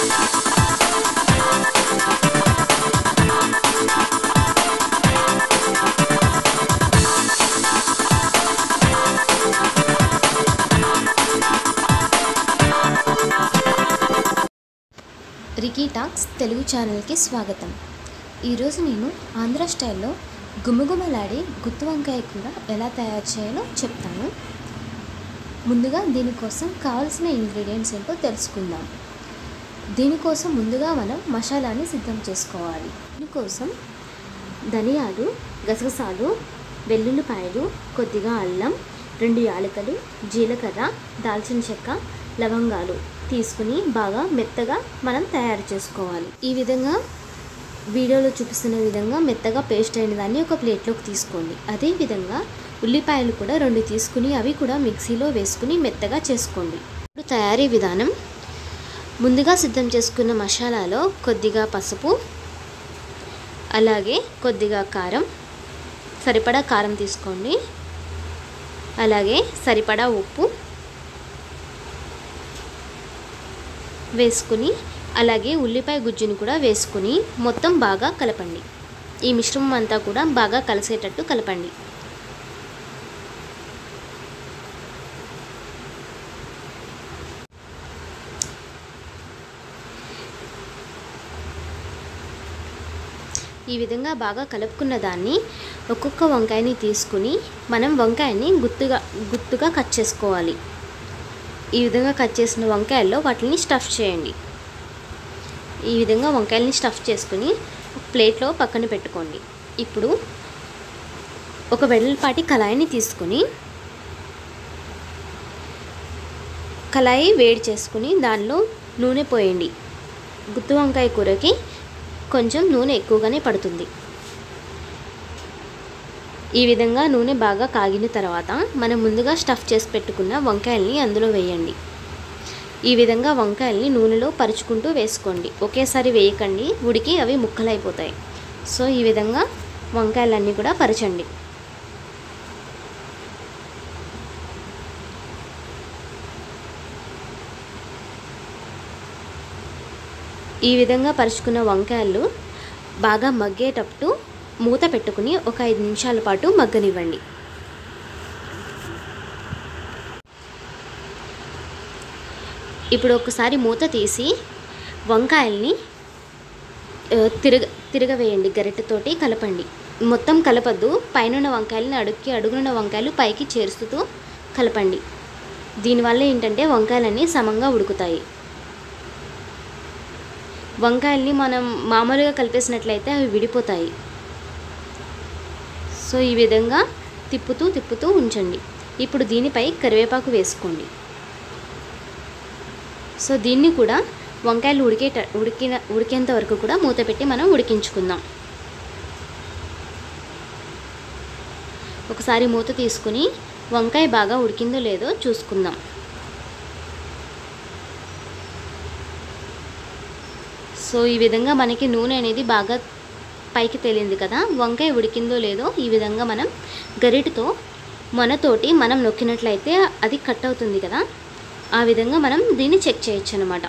Ricky talks Telugu ఛానల్కి స్వాగతం ఈరోజు నేను ఆంధ్ర స్టైల్లో గుమగుమలాడే గుత్తి వంకాయ కూర ఎలా తయారు చేయాలో చెప్తాను ముందుగా దీనికోసం కావలసిన ఇంగ్రీడియంట్స్ ఏంటో తెలుసుకుందాం దీనికోసం ముందుగా మనం మసాలాని సిద్ధం చేసుకోవాలి దీనికోసం ధనియాలు గసగసాలు వెల్లుల్లిపాయలు కొద్దిగా అల్లం రెండు యాలకులు జీలకర్ర దాల్చిన చెక్క లవంగాలు తీసుకుని బాగా మెత్తగా మనం తయారు చేసుకోవాలి ఈ విధంగా వీడియోలో చూపిస్తున్న విధంగా మెత్తగా పేస్ట్ అయిన దాన్ని ఒక ప్లేట్లోకి తీసుకోండి అదేవిధంగా ఉల్లిపాయలు కూడా రెండు తీసుకుని అవి కూడా మిక్సీలో వేసుకుని మెత్తగా చేసుకోండి ఇప్పుడు తయారీ విధానం ముందుగా సిద్ధం చేసుకున్న మసాలాలో కొద్దిగా పసుపు అలాగే కొద్దిగా కారం సరిపడా కారం తీసుకోండి అలాగే సరిపడా ఉప్పు వేసుకుని అలాగే ఉల్లిపాయ గుజ్జుని కూడా వేసుకుని మొత్తం బాగా కలపండి ఈ మిశ్రమం అంతా కూడా బాగా కలిసేటట్టు కలపండి ఈ విధంగా బాగా కలుపుకున్న దాన్ని ఒక్కొక్క వంకాయని తీసుకుని మనం వంకాయని గుత్తుగా గుత్తుగా కట్ చేసుకోవాలి ఈ విధంగా కట్ చేసిన వంకాయల్లో వాటిని స్టఫ్ చేయండి ఈ విధంగా వంకాయలని స్టఫ్ చేసుకుని ఒక ప్లేట్లో పక్కన పెట్టుకోండి ఇప్పుడు ఒక వెడల్పాటి కళాయిని తీసుకుని కళాయి వేడి చేసుకుని దానిలో నూనె పోయండి గుత్తి వంకాయ కూరకి కొంచెం నూనె ఎక్కువగానే పడుతుంది ఈ విధంగా నూనె బాగా కాగిన తర్వాత మనం ముందుగా స్టఫ్ చేసి పెట్టుకున్న వంకాయల్ని అందులో వేయండి ఈ విధంగా వంకాయల్ని నూనెలో పరుచుకుంటూ వేసుకోండి ఒకేసారి వేయకండి ఉడికి అవి ముక్కలైపోతాయి సో ఈ విధంగా వంకాయలన్నీ కూడా పరచండి ఈ విధంగా పరుచుకున్న వంకాయలు బాగా మగ్గేటప్పుడు మూత పెట్టుకుని ఒక ఐదు నిమిషాల పాటు మగ్గనివ్వండి ఇప్పుడు ఒకసారి మూత తీసి వంకాయల్ని ఆ, తిరగ తిరగవేయండి గరిటెతోటి కలపండి మొత్తం కలపద్దు పైన వంకాయలని అడుక్కి అడుగునున్న వంకాయలు పైకి చేరుస్తూ కలపండి దీనివల్ల ఏంటంటే వంకాయలన్నీ సమంగా ఉడుకుతాయి వంకాయల్ని మనం మామూలుగా కలిపేసినట్లయితే అవి విడిపోతాయి సో ఈ విధంగా తిప్పుతూ తిప్పుతూ ఉంచండి ఇప్పుడు దీనిపై కరివేపాకు వేసుకోండి సో దీన్ని కూడా వంకాయలు ఉడికేట ఉడికిన ఉడికేంత వరకు కూడా మూత పెట్టి మనం ఉడికించుకుందాం ఒకసారి మూత తీసుకుని వంకాయ బాగా ఉడికిందో లేదో చూసుకుందాం సో ఈ విధంగా మనకి నూనె అనేది బాగా పైకి తేలింది కదా వంకాయ ఉడికిందో లేదో ఈ విధంగా మనం గరిటతో మొనతోటి మనం నొక్కినట్లయితే అది కట్ అవుతుంది కదా ఆ విధంగా మనం దీన్ని చెక్ చేయొచ్చు అనమాట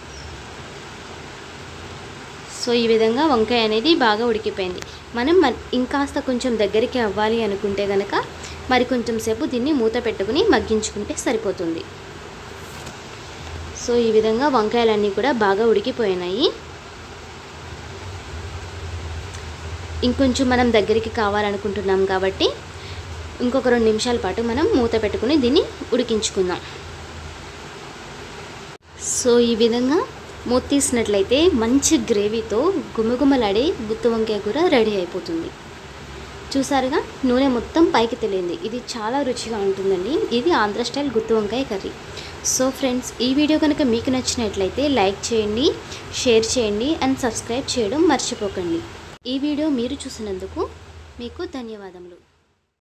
సో ఈ విధంగా వంకాయ అనేది బాగా ఉడికిపోయింది మనం మ- ఇంకాస్త కొంచెం దగ్గరికి అవ్వాలి అనుకుంటే కనుక మరి కొంచెం సేపు దీన్ని మూత పెట్టుకుని మగ్గించుకుంటే సరిపోతుంది సో ఈ విధంగా వంకాయలన్నీ కూడా బాగా ఉడికిపోయినాయి ఇంకొంచెం మనం దగ్గరికి కావాలనుకుంటున్నాం కాబట్టి ఇంకొక రెండు నిమిషాల పాటు మనం మూత పెట్టుకుని దీన్ని ఉడికించుకుందాం సో ఈ విధంగా మూత తీసినట్లయితే మంచి గ్రేవీతో గుమగుమలాడే గుత్తి వంకాయ కూర రెడీ అయిపోతుంది చూసారుగా నూనె మొత్తం పైకి తెలియంది ఇది చాలా రుచిగా ఉంటుందండి ఇది ఆంధ్ర స్టైల్ గుత్తి వంకాయ కర్రీ సో ఫ్రెండ్స్ ఈ వీడియో కనుక మీకు నచ్చినట్లయితే లైక్ చేయండి షేర్ చేయండి అండ్ సబ్స్క్రైబ్ చేయడం మర్చిపోకండి ఈ వీడియో మీరు చూసినందుకు మీకు ధన్యవాదములు